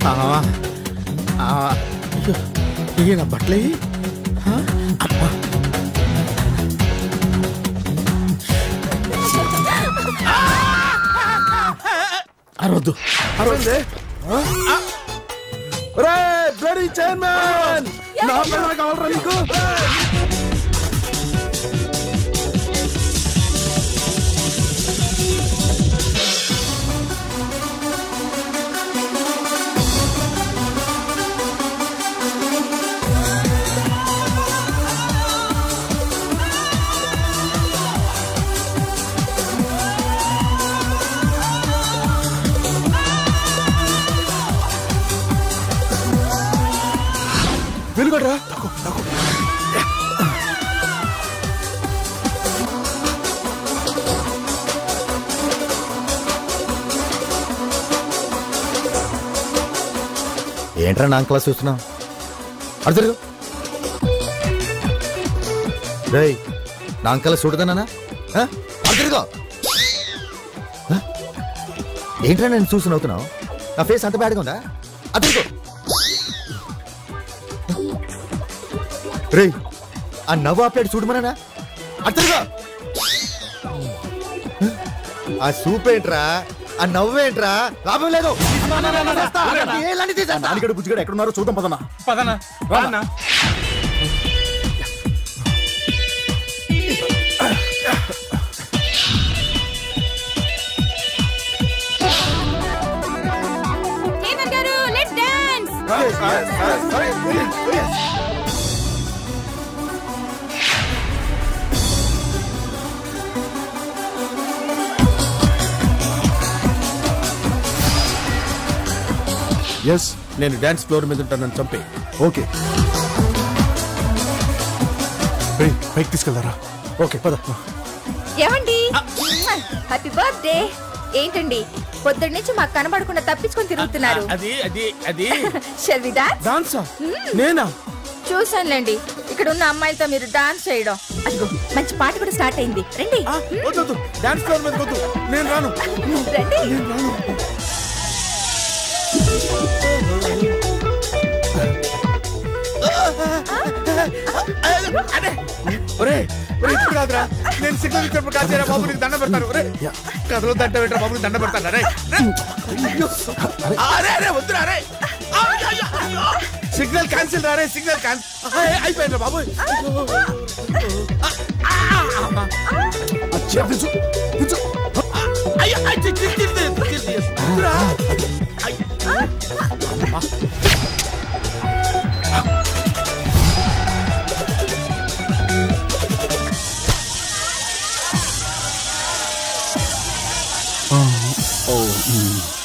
ఆ, ఆ, అయ్యో, ఇయ్యి నా బట్టలే ఆ, అమ్మా అరవద్దు అరవద్దే రే బ్లడీ చైర్మన్ నా పైన కావాలరా నీకు వెలుగడరా ఏంట్రా నా క్లాస్ చూస్తున్నావు అడు తిరుగు రేయ్ నా అంకల్ చూడదనా అడు తిరుగు ఆ? ఏంట్రా నేను చూసి నవ్వుతున్నావు నా ఫేస్ అంత బ్యాడ్గా ఉందా అడు తిరుగు రేయ్ ఆ నవ్వు ఆ ప్లేట్ చూడమనా అడు తిరుగు ఆ సూప్ ఏంట్రా ఆ నవ్వేంట్రా లాభం లేదు నానిగడు బుజ్జిగడు ఎక్కడున్నారో చూద్దాం పదన్నా పదనా రానా Hemanth garu let's dance yes నేను డాన్స్ ఫ్లోర్ మీద ఉంటానని చంపే ఓకే రేయ్, పైకి తీసుకెళ్తారా ఓకే పద ఏమండి హ్యాపీ బర్త్డే ఏంటండి పొద్దున్న నుంచి మాకు కనబడకుండా తప్పించుకొని తిరుగుతున్నారు అది అది అది షెల్ వి డాన్స్ డాన్సా నేనా చూసానులేండి ఇక్కడ ఉన్న అమ్మాయిలతో మీరు డాన్స్ చేయడం అదిగో మంచి పాట కూడా స్టార్ట్ అయింది రండి ఆ, వద్దు వద్దు డాన్స్ ఫ్లోర్ మీద వద్దు నేను రాను రండి అదే ఒరే ఒరే ఇప్పుడు కాదురా నేను సిగ్నల్ ఇచ్చినప్పుడు కాదు చేయరా బాబు నీకు దండ పెడతాను ఒరే కథలో దండ పెట్టరా బాబు నీకు దండ పెడతాను అరే అరే అరే వద్దురా అరే సిగ్నల్ క్యాన్సిల్ రారే సిగ్నల్ క్యాన్సిల్ అయిపోయింది బాబు అయ్యో అయ్యో, చి- చి- చి- చి- చి- చి- వద్దురా. అయ్యో. అమ్మా. ఓ